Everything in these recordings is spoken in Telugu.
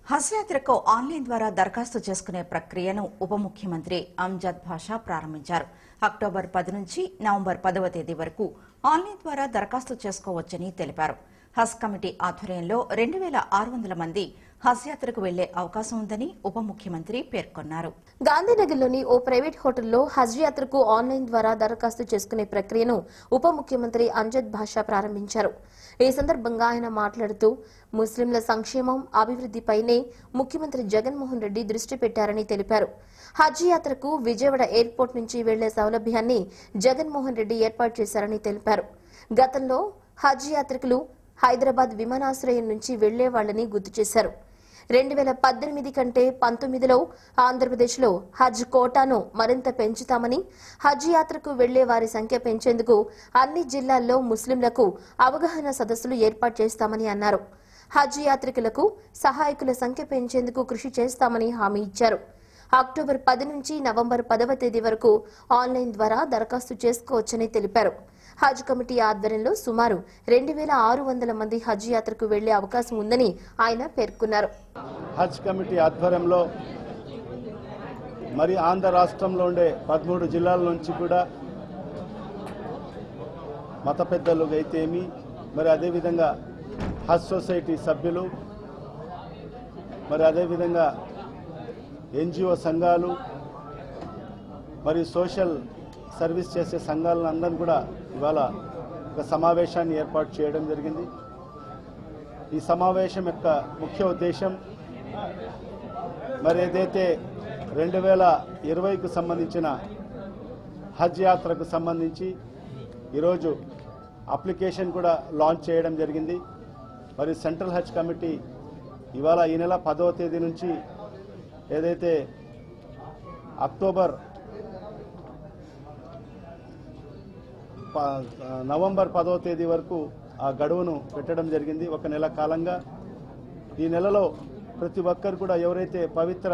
హజ్ యాత్రకు ఆన్లైన్ ద్వారా దరఖాస్తు చేసుకునే ప్రక్రియను ఉప ముఖ్యమంత్రి అంజద్ భాషా ప్రారంభించారు అక్టోబర్ పది నుంచి నవంబర్ పదవ తేదీ వరకు ఆన్లైన్ ద్వారా దరఖాస్తు చేసుకోవచ్చని తెలిపారు హజ్ కమిటీ ఆధ్వర్యంలో రెండు వేల ఆరు వందల మంది హజ్ యాత్రకు వెళ్లే అవకాశం ఉందని ఉప ముఖ్యమంత్రి పేర్కొన్నారు గాంధీనగర్లోని ఓ ప్రైవేట్ హోటల్లో హజ్ యాత్రకు ఆన్లైన్ ద్వారా దరఖాస్తు చేసుకునే ప్రక్రియను ఉప ముఖ్యమంత్రి అంజద్ భాషా ప్రారంభించారు ఈ సందర్భంగా ఆయన మాట్లాడుతూ ముస్లింల సంక్షేమం అభివృద్దిపైనే ముఖ్యమంత్రి జగన్మోహన్ రెడ్డి దృష్టి పెట్టారని తెలిపారు హజ్ యాత్రకు విజయవాడ ఎయిర్పోర్ట్ నుంచి వెళ్లే సౌలభ్యాన్ని జగన్మోహన్ రెడ్డి ఏర్పాటు చేశారని తెలిపారు గతంలో హజ్ యాత్రికులు హైదరాబాద్ విమానాశ్రయం నుంచి వెళ్లే వాళ్లని గుర్తు చేశారు రెండు వేల పద్దెనిమిది కంటే పంతొమ్మిదిలో ఆంధ్రప్రదేశ్లో హజ్ కోటాను మరింత పెంచుతామని హజ్ యాత్రకు వెళ్లే వారి సంఖ్య పెంచేందుకు అన్ని జిల్లాల్లో ముస్లింలకు అవగాహన సదస్సులు ఏర్పాటు చేస్తామని అన్నారు హజ్ యాత్రికులకు సహాయకుల సంఖ్య పెంచేందుకు కృషి చేస్తామని హామీ ఇచ్చారు అక్టోబర్ పది నుంచి నవంబర్ పదవ తేదీ వరకు ఆన్లైన్ ద్వారా దరఖాస్తు చేసుకోవచ్చని తెలిపారు హజ్ కమిటీ ఆధ్వర్యంలో సుమారు రెండు వేల ఆరు వందల మంది హజ్ యాత్రకు వెళ్లే అవకాశం ఉందని ఆయన పేర్కొన్నారు హజ్ కమిటీ ఆధ్వర్యంలో మరి ఆంధ్ర రాష్ట్రంలో ఉండే పదమూడు జిల్లాల నుంచి కూడా మత పెద్దలు అయితేమి మరి అదేవిధంగా హజ్ సొసైటీ సభ్యులు మరి అదేవిధంగా ఎన్జిఓ సంఘాలు మరి సోషల్ సర్వీస్ చేసే సంఘాలను అందరిని కూడా ఇవాళ ఒక సమావేశాన్ని ఏర్పాటు చేయడం జరిగింది ఈ సమావేశం యొక్క ముఖ్య ఉద్దేశం మరి ఏదైతే రెండు వేల ఇరవైకు సంబంధించిన హజ్ యాత్రకు సంబంధించి ఈరోజు అప్లికేషన్ కూడా లాంచ్ చేయడం జరిగింది మరి సెంట్రల్ హజ్ కమిటీ ఇవాళ ఈ నెల పదవ తేదీ నుంచి ఏదైతే అక్టోబర్ ప- నవంబర్ పదవ తేదీ వరకు ఆ గడువును పెట్టడం జరిగింది ఒక నెల కాలంగా ఈ నెలలో ప్రతి ఒక్కరు కూడా ఎవరైతే పవిత్ర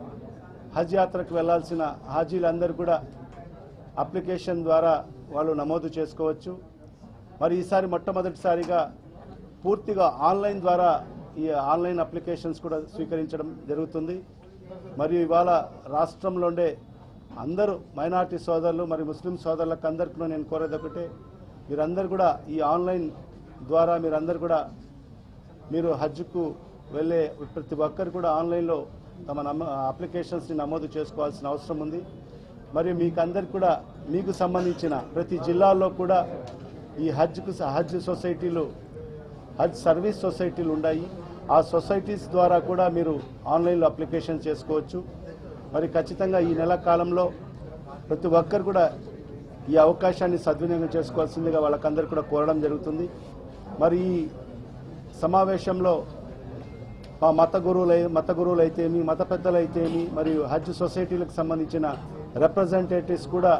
హజ్ యాత్రకు వెళ్లాల్సిన హాజీలందరూ కూడా అప్లికేషన్ ద్వారా వాళ్ళు నమోదు చేసుకోవచ్చు మరి ఈసారి మొట్టమొదటిసారిగా పూర్తిగా ఆన్లైన్ ద్వారా ఈ ఆన్లైన్ అప్లికేషన్స్ కూడా స్వీకరించడం జరుగుతుంది మరియు ఇవాళ రాష్ట్రంలో ఉండే అందరూ మైనార్టీ సోదరులు మరి ముస్లిం సోదరులకు అందరికీ నేను కోరేది ఒకటే మీరందరూ కూడా ఈ ఆన్లైన్ ద్వారా మీరందరూ కూడా మీరు హజ్కు వెళ్ళే ప్రతి ఒక్కరు కూడా ఆన్లైన్లో తమ నమ అప్లికేషన్స్ని నమోదు చేసుకోవాల్సిన అవసరం ఉంది మరియు మీకు అందరికి కూడా మీకు సంబంధించిన ప్రతి జిల్లాల్లో కూడా ఈ హజ్కు హజ్ సొసైటీలు హజ్ సర్వీస్ సొసైటీలు ఉన్నాయి ఆ సొసైటీస్ ద్వారా కూడా మీరు ఆన్లైన్లో అప్లికేషన్ చేసుకోవచ్చు మరి ఖచ్చితంగా ఈ నెల కాలంలో ప్రతి ఒక్కరు కూడా ఈ అవకాశాన్ని సద్వినియోగం చేసుకోవాల్సిందిగా వాళ్ళకందరూ కూడా కోరడం జరుగుతుంది మరి ఈ సమావేశంలో మా మత గురువులు మత గురువులు అయితేమి మత పెద్దలు అయితేమి మరియు హజ్ సొసైటీలకు సంబంధించిన రిప్రజెంటేటివ్స్ కూడా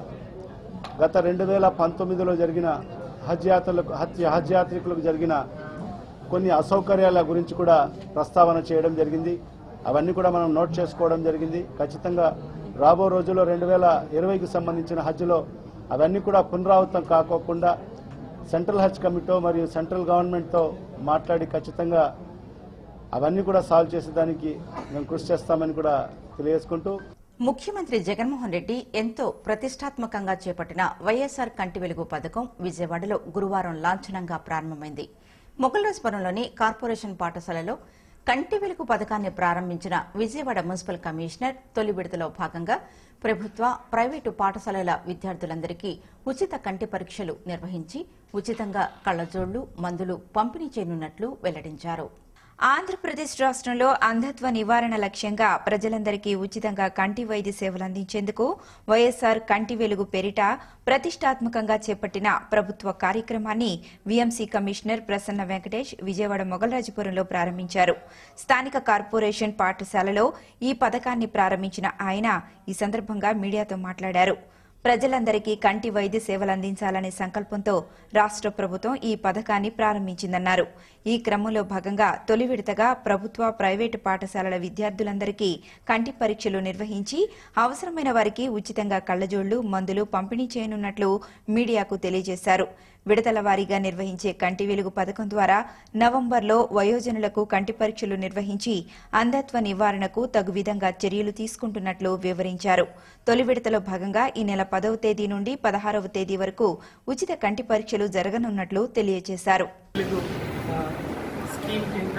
గత రెండు వేల పంతొమ్మిదిలో జరిగిన హజ్ యాత్రలకు హజ్ హజ్ యాత్రికులకు జరిగిన కొన్ని అసౌకర్యాల గురించి కూడా ప్రస్తావన చేయడం జరిగింది అవన్నీ కూడా మనం నోట్ చేసుకోవడం జరిగింది ఖచ్చితంగా రాబో రోజుల్లో రెండు వేల ఇరవైకి సంబంధించిన హజ్లో అవన్నీ కూడా పునరావృతం కాకోకుండా సెంట్రల్ హజ్ కమిటీ మరియు సెంట్రల్ గవర్నమెంట్తో మాట్లాడి ఖచ్చితంగా అవన్నీ కూడా సాల్వ్ చేసేదానికి మేము కృషి చేస్తామని కూడా తెలియజేసుకుంటూ ముఖ్యమంత్రి జగన్మోహన్ రెడ్డి ఎంతో ప్రతిష్టాత్మకంగా చేపట్టిన వైఎస్సార్ కంటి వెలుగు పథకం విజయవాడలో గురువారం లాంఛనంగా ప్రారంభమైంది మొగల్రాజపురంలోని కార్పొరేషన్ పాఠశాలలో కంటి వెలుగు పథకాన్ని ప్రారంభించిన విజయవాడ మున్సిపల్ కమిషనర్ తొలి విడతలో భాగంగా ప్రభుత్వ ప్రైవేటు పాఠశాలల విద్యార్థులందరికీ ఉచిత కంటి పరీక్షలు నిర్వహించి ఉచితంగా కళ్లజోళ్లు మందులు పంపిణీ చేయనున్నట్లు వెల్లడించారు ఆంధ్రప్రదేశ్ రాష్ట్రంలో అంధత్వ నివారణ లక్ష్యంగా ప్రజలందరికీ ఉచితంగా కంటి వైద్య సేవలు అందించేందుకు వైఎస్సార్ కంటి వెలుగు పేరిట ప్రతిష్టాత్మకంగా చేపట్టిన ప్రభుత్వ కార్యక్రమాన్ని వీఎంసీ కమిషనర్ ప్రసన్న వెంకటేష్ విజయవాడ మొగల్రాజపురంలో ప్రారంభించారు స్థానిక కార్పొరేషన్ పాఠశాలలో ఈ పథకాన్ని ప్రారంభించిన ఆయన ఈ సందర్భంగా మీడియాతో మాట్లాడారు ప్రజలందరికీ కంటి వైద్య సేవలు అందించాలనే సంకల్పంతో రాష్ట్ర ప్రభుత్వం ఈ పథకాన్ని ప్రారంభించిందన్నారు ఈ క్రమంలో భాగంగా తొలి విడతగా ప్రభుత్వ ప్రైవేటు పాఠశాలల విద్యార్థులందరికీ కంటి పరీక్షలు నిర్వహించి అవసరమైన వారికి ఉచితంగా కళ్లజోళ్లు మందులు పంపిణీ చేయనున్నట్లు మీడియాకు తెలియజేశారు విడతల వారీగా నిర్వహించే కంటి వెలుగు పథకం ద్వారా నవంబర్లో వయోజనులకు కంటి పరీక్షలు నిర్వహించి అంధత్వ నివారణకు తగు విధంగా చర్యలు తీసుకుంటున్నట్లు వివరించారు తొలి విడతలో భాగంగా ఈ నెల పదవ తేదీ నుండి పదహారవ తేదీ వరకు ఉచిత కంటి పరీక్షలు జరగనున్నట్లు తెలియజేశారు తెలుగు ఆ, స్కీమ్ కింద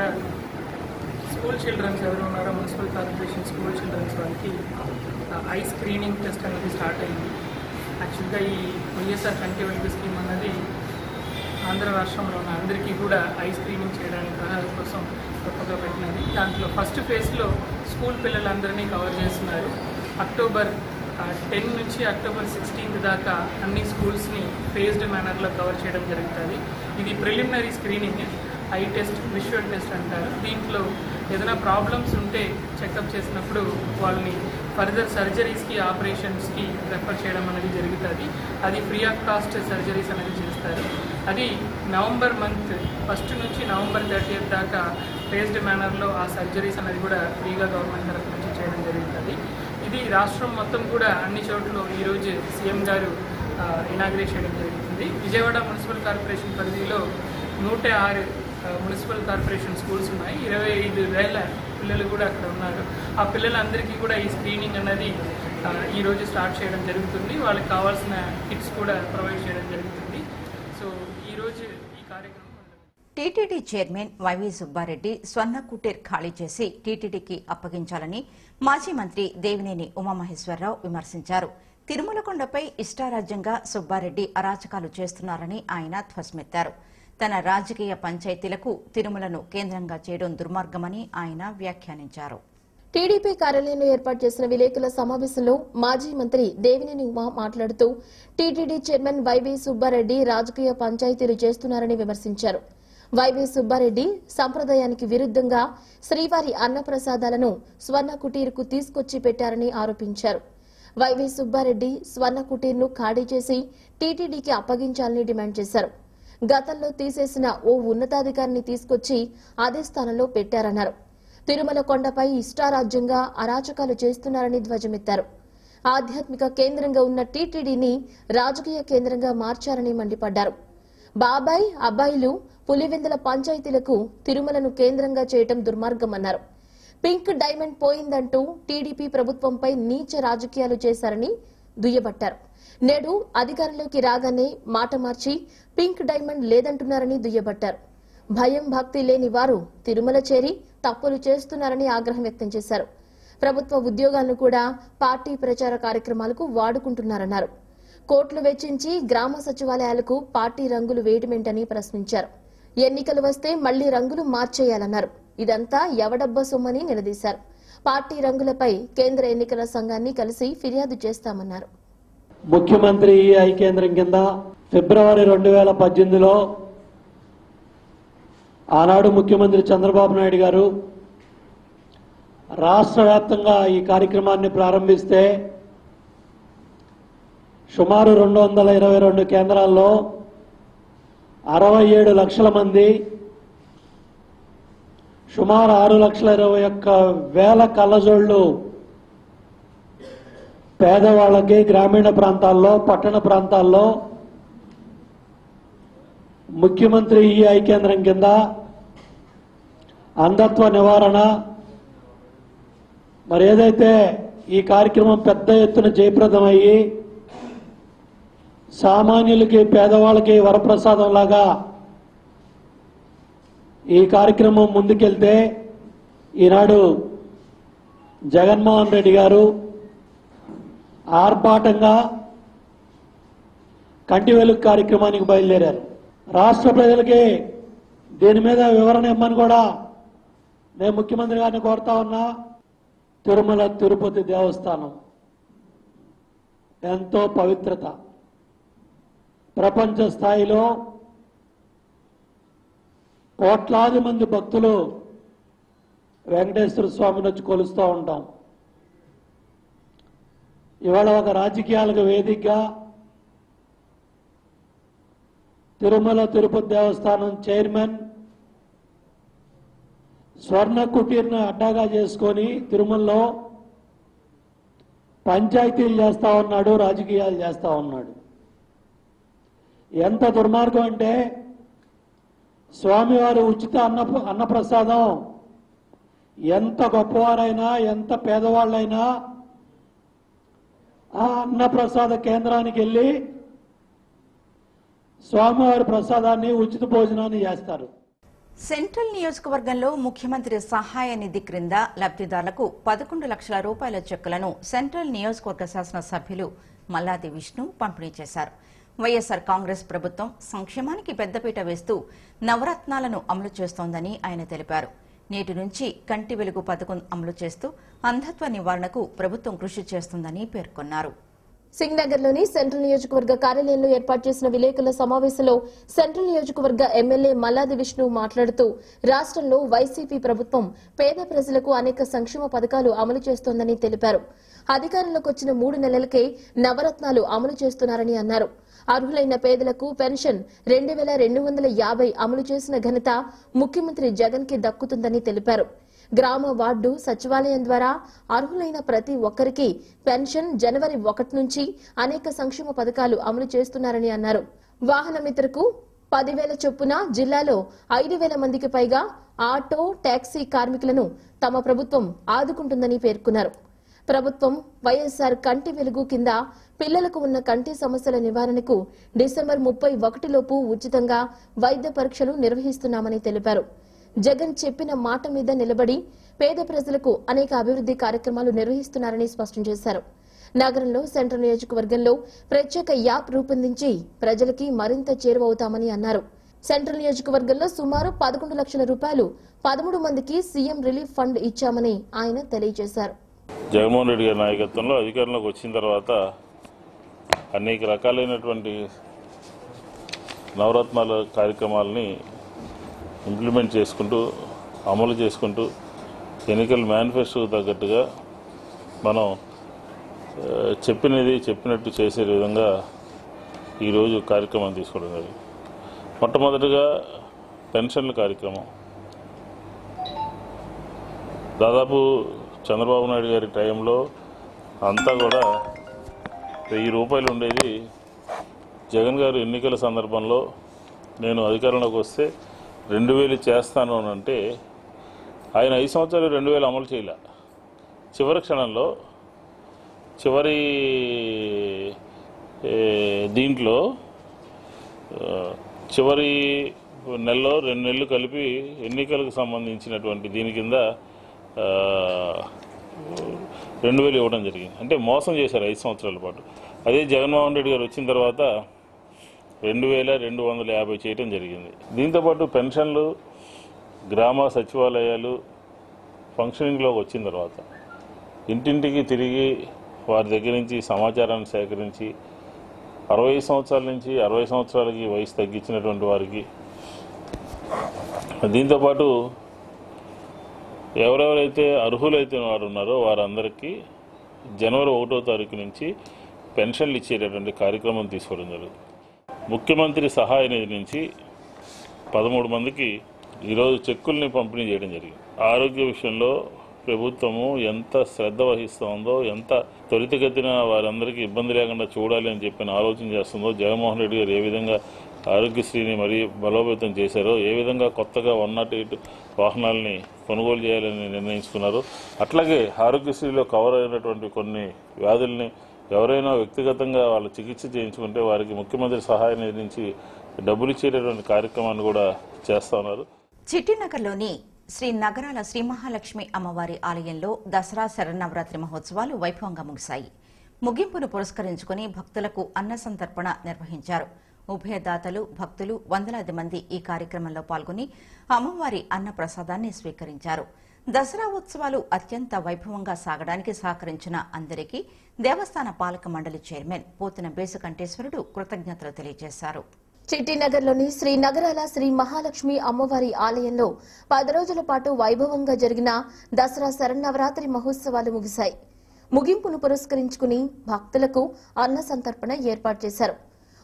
స్కూల్ చిల్డ్రన్స్ ఎవరు ఉన్నారో మున్సిపల్ కార్పొరేషన్ స్కూల్ చిల్డ్రన్స్ వాళ్ళకి ఆ, ఐ స్క్రీనింగ్ టెస్ట్ అనేది స్టార్ట్ అయింది యాక్చువల్గా ఈ వైఎస్ఆర్ కంటి వెలుగు స్కీమ్ అన్నది ఆంధ్ర రాష్ట్రంలో ఉన్న అందరికీ కూడా ఐ స్క్రీనింగ్ చేయడానికి అర్హత కోసం కొత్తగా పెట్టినది దాంట్లో ఫస్ట్ ఫేజ్లో స్కూల్ పిల్లలందరినీ కవర్ చేస్తున్నారు అక్టోబర్ టెన్ నుంచి అక్టోబర్ సిక్స్టీన్త్ దాకా అన్ని స్కూల్స్ని ఫేజ్డ్ మేనర్లో కవర్ చేయడం జరుగుతుంది ఇది preliminary screening eye test visual test అంటారు దీంట్లో ఏదైనా ప్రాబ్లమ్స్ ఉంటే చెకప్ చేసినప్పుడు వాళ్ళని ఫర్దర్ సర్జరీస్కి ఆపరేషన్స్కి రెఫర్ చేయడం అనేది జరుగుతుంది అది ఫ్రీ ఆఫ్ కాస్ట్ సర్జరీస్ అనేది చేస్తారు అది నవంబర్ మంత్ ఫస్ట్ నుంచి నవంబర్ థర్టీ దాకా ఫేస్డ్ మేనర్లో ఆ సర్జరీస్ అనేది కూడా ఫ్రీగా గవర్నమెంట్ తరఫు నుంచి చేయడం జరుగుతుంది ఇది రాష్ట్రం మొత్తం కూడా అన్ని చోట్ల ఈరోజు సీఎం గారు ఇనాగ్రేట్ చేయడం జరుగుతుంది విజయవాడ మున్సిపల్ కార్పొరేషన్ పరిధిలో నూట ఆరు ఆ, మున్సిపల్ కార్పొరేషన్ స్కూల్స్ ఉన్నాయి ఇరవై ఐదు వేల పిల్లలు కూడా అక్కడ ఉన్నారు ఆ పిల్లలందరికీ కూడా ఈ స్క్రీనింగ్ అన్నది ఆ, ఈ రోజు స్టార్ట్ చేయడం జరుగుతుంది వాళ్ళకి కావాల్సిన కిట్స్ కూడా ప్రొవైడ్ చేయడం జరుగుతుంది సో ఈరోజు ఈ కార్యక్రమం టీటీడీ చైర్మన్ వైవి సుబ్బారెడ్డి స్వర్ణ కుటీర్ ఖాళీ చేసి టీటీడీకి అప్పగించాలని మాజీ మంత్రి దేవినేని ఉమామహేశ్వరరావు విమర్శించారు తిరుమలకొండపై ఇష్టారాజ్యంగా సుబ్బారెడ్డి అరాచకాలు చేస్తున్నారని ఆయన ధ్వసమెత్తారు తన రాజకీయ పంచాయతీలకు తిరుమలను కేంద్రంగా చేయడం దుర్మార్గమని ఆయన వ్యాఖ్యానించారు టీడీపీ కార్యాలయంలో ఏర్పాటు చేసిన విలేకరుల సమావేశంలో మాజీ మంత్రి దేవినేని ఉమా మాట్లాడుతూ టీటీడీ చైర్మన్ వైవి సుబ్బారెడ్డి రాజకీయ పంచాయతీలు చేస్తున్నారని విమర్శించారు వైవి సుబ్బారెడ్డి సంప్రదాయానికి విరుద్ధంగా శ్రీవారి అన్నప్రసాదాలను స్వర్ణ కుటీర్కు తీసుకొచ్చి పెట్టారని ఆరోపించారు వైవి సుబ్బారెడ్డి స్వర్ణ కుటీర్ను ఖాళీ చేసి టీటీడీకి అప్పగించాలని డిమాండ్ చేశారు గతంలో తీసేసిన ఓ ఉన్నతాధికారిని తీసుకొచ్చి అదే స్థానంలో పెట్టారన్నారు తిరుమల కొండపై ఇష్టారాజ్యంగా అరాచకాలు చేస్తున్నారని ధ్వజమెత్తారు ఆధ్యాత్మిక కేంద్రంగా ఉన్న టీటీడీని రాజకీయ కేంద్రంగా మార్చారని మండిపడ్డారు బాబాయ్ అబ్బాయిలు పులివెందుల పంచాయతీలకు తిరుమలను కేంద్రంగా చేయటం దుర్మార్గమన్నారు పింక్ డైమండ్ పోయిందంటూ టీడీపీ ప్రభుత్వంపై నీచ రాజకీయాలు చేశారని దుయ్యబట్టారు నేడు అధికారంలోకి రాగానే మాట మార్చి పింక్ డైమండ్ లేదంటున్నారని దుయ్యబట్టారు భయం భక్తి లేని వారు తిరుమల చేరి తప్పులు చేస్తున్నారని ఆగ్రహం వ్యక్తం చేశారు ప్రభుత్వ ఉద్యోగాలను కూడా పార్టీ ప్రచార కార్యక్రమాలకు వాడుకుంటున్నారన్నారు కోట్లు వెచ్చించి గ్రామ సచివాలయాలకు పార్టీ రంగులు వేయటమేంటని ప్రశ్నించారు ఎన్నికలు వస్తే మళ్లీ రంగులు మార్చేయాలన్నారు ఇదంతా ఎవడబ్బ సొమ్మని నిలదీశారు పార్టీ రంగులపై కేంద్ర ఎన్నికల సంఘాన్ని కలిసి ఫిర్యాదు చేస్తామన్నారు ముఖ్యమంత్రి ఐ కేంద్రం కింద ఫిబ్రవరి రెండు వేల పద్దెనిమిదిలో ఆనాడు ముఖ్యమంత్రి చంద్రబాబు నాయుడు గారు రాష్ట్ర వ్యాప్తంగా ఈ కార్యక్రమాన్ని ప్రారంభిస్తే సుమారు రెండు వందల ఇరవై రెండు కేంద్రాల్లో అరవై ఏడు లక్షల మంది సుమారు ఆరు లక్షల ఇరవై ఒక్క వేల కళ్ళజోళ్లు పేదవాళ్ళకి గ్రామీణ ప్రాంతాల్లో పట్టణ ప్రాంతాల్లో ముఖ్యమంత్రి ఈ ఐ కేంద్రం కింద అంధత్వ నివారణ మరి ఏదైతే ఈ కార్యక్రమం పెద్ద ఎత్తున జయప్రదమయ్యి సామాన్యులకి పేదవాళ్ళకి వరప్రసాదం లాగా ఈ కార్యక్రమం ముందుకెళ్తే ఈనాడు జగన్మోహన్ రెడ్డి గారు ఆర్భాటంగా కంటి వెలుగు కార్యక్రమానికి బయలుదేరారు రాష్ట్ర ప్రజలకి దీని మీద వివరణ ఇమ్మని కూడా నేను ముఖ్యమంత్రి గారిని కోరుతా ఉన్నా తిరుమల తిరుపతి దేవస్థానం ఎంతో పవిత్రత ప్రపంచ స్థాయిలో కోట్లాది మంది భక్తులు వెంకటేశ్వర స్వామిని వచ్చి కొలుస్తూ ఉంటాం ఇవాళ ఒక రాజకీయాలకు వేదికగా తిరుమల తిరుపతి దేవస్థానం చైర్మన్ స్వర్ణ కుటీర్ను అడ్డాగా చేసుకొని తిరుమలలో పంచాయతీలు చేస్తా ఉన్నాడు రాజకీయాలు చేస్తా ఉన్నాడు ఎంత దుర్మార్గం అంటే స్వామివారి ఉచిత అన్న అన్నప్రసాదం ఎంత గొప్పవారైనా ఎంత పేదవాళ్ళైనా ఆ అన్నప్రసాద కేంద్రానికి వెళ్ళి స్వామివారి ప్రసాదాన్ని ఉచిత భోజనాన్ని చేస్తారు సెంట్రల్ నియోజకవర్గంలో ముఖ్యమంత్రి సహాయ నిధి క్రింద లబ్దిదారులకు పదకొండు లక్షల రూపాయల చెక్కులను సెంట్రల్ నియోజకవర్గ శాసనసభ్యులు మల్లాది విష్ణు పంపిణీ చేశారు వైఎస్సార్ కాంగ్రెస్ ప్రభుత్వం సంక్షేమానికి పెద్దపీట వేస్తూ నవరత్నాలను అమలు చేస్తోందని ఆయన తెలిపారు నేటి నుంచి కంటి వెలుగు పథకం అమలు చేస్తూ అంధత్వ నివారణకు ప్రభుత్వం కృషి చేస్తుందని పేర్కొన్నారు సింగ్ నగర్ లోని సెంట్రల్ నియోజకవర్గ కార్యాలయంలో ఏర్పాటు చేసిన విలేకరుల సమావేశంలో సెంట్రల్ నియోజకవర్గ ఎమ్మెల్యే మల్లాది విష్ణు మాట్లాడుతూ రాష్ట్రంలో వైసీపీ ప్రభుత్వం పేద ప్రజలకు అనేక సంక్షేమ పథకాలు అమలు చేస్తోందని తెలిపారు అధికారంలోకి వచ్చిన మూడు నెలలకే నవరత్నాలు అమలు చేస్తున్నారని అన్నారు అర్హులైన పేదలకు పెన్షన్ రెండు వేల రెండు వందల యాభై అమలు చేసిన ఘనత ముఖ్యమంత్రి జగన్ కి దక్కుతుందని తెలిపారు గ్రామ వార్డు సచివాలయం ద్వారా అర్హులైన ప్రతి ఒక్కరికి పెన్షన్ జనవరి ఒకటి నుంచి అనేక సంక్షేమ పథకాలు అమలు చేస్తున్నారని అన్నారు వాహన మిత్రకు పదివేల చొప్పున జిల్లాలో ఐదు వేల మందికి పైగా ఆటో టాక్సీ కార్మికులను తమ ప్రభుత్వం ఆదుకుంటుందని పేర్కొన్నారు ప్రభుత్వం వైఎస్ఆర్ కంటి వెలుగు కింద పిల్లలకు ఉన్న కంటి సమస్యల నివారణకు డిసెంబర్ ముప్పై ఒకటిలోపు ఉచితంగా వైద్య పరీక్షలు నిర్వహిస్తున్నామని తెలిపారు జగన్ చెప్పిన మాట మీద నిలబడి పేద ప్రజలకు అనేక అభివృద్ధి కార్యక్రమాలు నిర్వహిస్తున్నారని స్పష్టం చేశారు నగరంలో సెంట్రల్ నియోజకవర్గంలో ప్రత్యేక యాప్ రూపొందించి ప్రజలకి మరింత చేరువవుతామని అన్నారు సెంట్రల్ నియోజకవర్గంలో సుమారు పదకొండు లక్షల రూపాయలు పదమూడు మందికి సీఎం రిలీఫ్ ఫండ్ ఇచ్చామని ఆయన తెలియజేశారు జగన్మోహన్ రెడ్డి గారి నాయకత్వంలో అధికారంలోకి వచ్చిన తర్వాత అనేక రకాలైనటువంటి నవరత్నాల కార్యక్రమాలని ఇంప్లిమెంట్ చేసుకుంటూ అమలు చేసుకుంటూ ఎన్నికల మేనిఫెస్టోకు తగ్గట్టుగా మనం ఆ, చెప్పినది చెప్పినట్టు చేసే విధంగా ఈరోజు కార్యక్రమం తీసుకోవడం జరిగింది మొట్టమొదటిగా పెన్షన్ల కార్యక్రమం దాదాపు చంద్రబాబు నాయుడు గారి టైంలో అంతా కూడా వెయ్యి రూపాయలు ఉండేది జగన్ గారు ఎన్నికల సందర్భంలో నేను అధికారంలోకి వస్తే రెండు వేలు చేస్తాను అని అంటే ఆయన ఐదు సంవత్సరాలు రెండు వేలు అమలు చేయలే చివరి క్షణంలో చివరి ఏ, దీంట్లో ఆ, చివరి నెలలో రెండు నెలలు కలిపి ఎన్నికలకు సంబంధించినటువంటి దీని కింద ఆ, రెండు వేలు ఇవ్వడం జరిగింది అంటే మోసం చేశారు ఐదు సంవత్సరాల పాటు అదే జగన్మోహన్ రెడ్డి గారు వచ్చిన తర్వాత రెండు వేల రెండు వందల యాభై చేయడం జరిగింది దీంతోపాటు పెన్షన్లు గ్రామ సచివాలయాలు ఫంక్షనింగ్లోకి వచ్చిన తర్వాత ఇంటింటికి తిరిగి వారి దగ్గర నుంచి సమాచారాన్ని సేకరించి అరవై సంవత్సరాల నుంచి అరవై సంవత్సరాలకి వయసు తగ్గించినటువంటి వారికి దీంతోపాటు ఎవరెవరైతే అర్హులైతే వారు ఉన్నారో వారందరికీ జనవరి ఒకటో తారీఖు నుంచి పెన్షన్లు ఇచ్చేటటువంటి కార్యక్రమం తీసుకోవడం జరుగుతుంది ముఖ్యమంత్రి సహాయ నిధి నుంచి పదమూడు మందికి ఈరోజు చెక్కుల్ని పంపిణీ చేయడం జరిగింది ఆరోగ్య విషయంలో ప్రభుత్వము ఎంత శ్రద్ధ వహిస్తోందో ఎంత త్వరితగతిన వారందరికీ ఇబ్బంది లేకుండా చూడాలి అని చెప్పిన ఆలోచన చేస్తుందో జగన్మోహన్ రెడ్డి గారు ఏ విధంగా ఆరోగ్యశ్రీని మరీ బలోపేతం చేశారో ఏ విధంగా కొత్తగా వన్ నాట్ ఎయిట్ వాహనాలని కొనుగోలు చేయాలని నిర్ణయించుకున్నారు అట్లాగే ఆరోగ్యశ్రీలో కవర్ అయినటువంటి కొన్ని వ్యాధుల్ని ఎవరైనా వ్యక్తిగతంగా వాళ్ళ చికిత్స చేయించుకుంటే వారికి ముఖ్యమంత్రి సహాయ నిధి నుంచి డబ్బులు ఇచ్చేటటువంటి కార్యక్రమాన్ని కూడా చేస్తా ఉన్నారు చిట్టినగర్లోని శ్రీ నగరాల శ్రీ మహాలక్ష్మి అమ్మవారి ఆలయంలో దసరా శరన్నవరాత్రి మహోత్సవాలు వైభవంగా ముగిశాయి ముగింపును పురస్కరించుకుని భక్తులకు అన్న సంతర్పణ నిర్వహించారు ఉభయదాతలు భక్తులు వందలాది మంది ఈ కార్యక్రమంలో పాల్గొని అమ్మవారి అన్న ప్రసాదాన్ని స్వీకరించారు దసరా ఉత్సవాలు అత్యంత వైభవంగా సాగడానికి సహకరించిన అందరికీ దేవస్థాన పాలక మండలి చైర్మన్ పోతున బేసుకంఠేశ్వరుడు కృతజ్ఞతలు తెలియజేశారు చిట్టినగర్లోని శ్రీ నగరాల శ్రీ మహాలక్ష్మి అమ్మవారి ఆలయంలో పది రోజుల పాటు వైభవంగా జరిగిన దసరా శరన్నవరాత్రి మహోత్సవాలు ముగిశాయి ముగింపును పురస్కరించుకుని భక్తులకు అన్న సంతర్పణ ఏర్పాటు చేశారు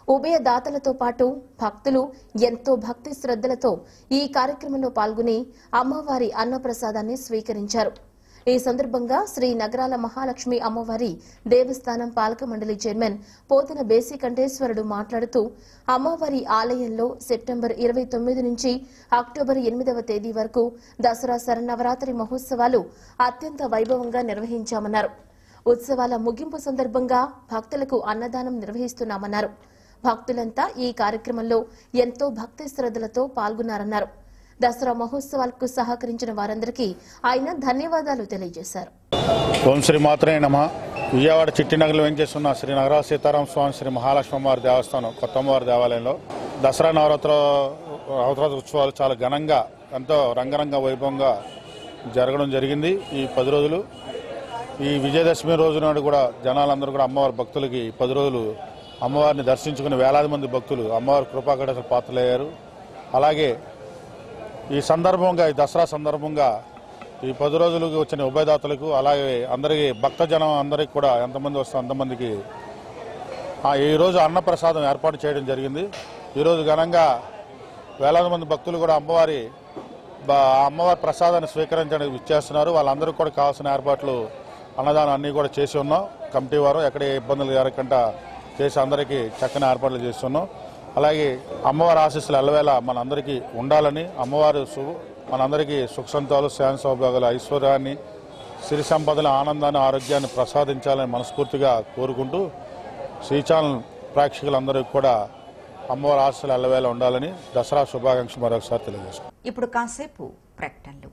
ఉభయ దాతలతో పాటు భక్తులు ఎంతో భక్తి శ్రద్ధలతో ఈ కార్యక్రమంలో పాల్గొని అమ్మవారి అన్నప్రసాదాన్ని స్వీకరించారు ఈ సందర్భంగా శ్రీ నగరాల మహాలక్ష్మి అమ్మవారి దేవస్థానం పాలక మండలి చైర్మన్ పోతన బేసికంఠేశ్వరుడు మాట్లాడుతూ అమ్మవారి ఆలయంలో సెప్టెంబర్ ఇరవై తొమ్మిది నుంచి అక్టోబర్ ఎనిమిదవ తేదీ వరకు దసరా శరన్నవరాత్రి మహోత్సవాలు అత్యంత వైభవంగా నిర్వహించామన్నారు ఉత్సవాల ముగింపు సందర్భంగా భక్తులకు అన్నదానం నిర్వహిస్తున్నామన్నారు భక్తులంతా ఈ కార్యక్రమంలో ఎంతో భక్తి శ్రద్ధలతో పాల్గొన్నారన్నారు దసరా మహోత్సవాలకు సహకరించిన వారందరికీ ఆయన ధన్యవాదాలు తెలియజేశారు ఓం శ్రీ మాత్రే నమ విజయవాడ చిట్టినగర్లో వెంచేస్తున్న శ్రీ నగరా సీతారామ స్వామి శ్రీ మహాలక్ష్మి అమ్మవారి దేవస్థానం కొత్తమ్మవారి దేవాలయంలో దసరా నవరాత్ర నవరాత్రి ఉత్సవాలు చాలా ఘనంగా ఎంతో రంగరంగ వైభవంగా జరగడం జరిగింది ఈ పది రోజులు ఈ విజయదశమి రోజు నాడు కూడా జనాలందరూ కూడా అమ్మవారి భక్తులకి ఈ పది రోజులు అమ్మవారిని దర్శించుకుని వేలాది మంది భక్తులు అమ్మవారి కృపాకటస పాత్రలయ్యారు అలాగే ఈ సందర్భంగా ఈ దసరా సందర్భంగా ఈ పది రోజులకు వచ్చిన ఉభయదాతలకు అలాగే అందరికీ భక్త జనం అందరికి కూడా ఎంతమంది వస్తే అంతమందికి ఆ, ఈ రోజు అన్నప్రసాదం ఏర్పాటు చేయడం జరిగింది ఈరోజు ఘనంగా వేలాది మంది భక్తులు కూడా అమ్మవారి బ- అమ్మవారి ప్రసాదాన్ని స్వీకరించడానికి ఇచ్చేస్తున్నారు వాళ్ళందరికీ కూడా కావాల్సిన ఏర్పాట్లు అన్నదానం అన్నీ కూడా చేసి ఉన్నాం కమిటీ వారు ఎక్కడ ఏ ఇబ్బందులు జరగకుండా చేసి అందరికీ చక్కని ఏర్పాట్లు చేస్తున్నాం అలాగే అమ్మవారి ఆశీస్సులు ఎల్లవేళ మనందరికీ ఉండాలని అమ్మవారు సు మనందరికీ సుఖ సంతాలు శాంతి సౌభాగ్యాలు ఐశ్వర్యాన్ని సిరి సంపదల ఆనందాన్ని ఆరోగ్యాన్ని ప్రసాదించాలని మనస్ఫూర్తిగా కోరుకుంటూ శ్రీచానల్ ప్రేక్షకులందరికీ కూడా అమ్మవారి ఆశీస్సులు ఎల్లవేళ ఉండాలని దసరా శుభాకాంక్షలు మరొకసారి తెలియజేస్తున్నాం ఇప్పుడు కాసేపు ప్రకటనలు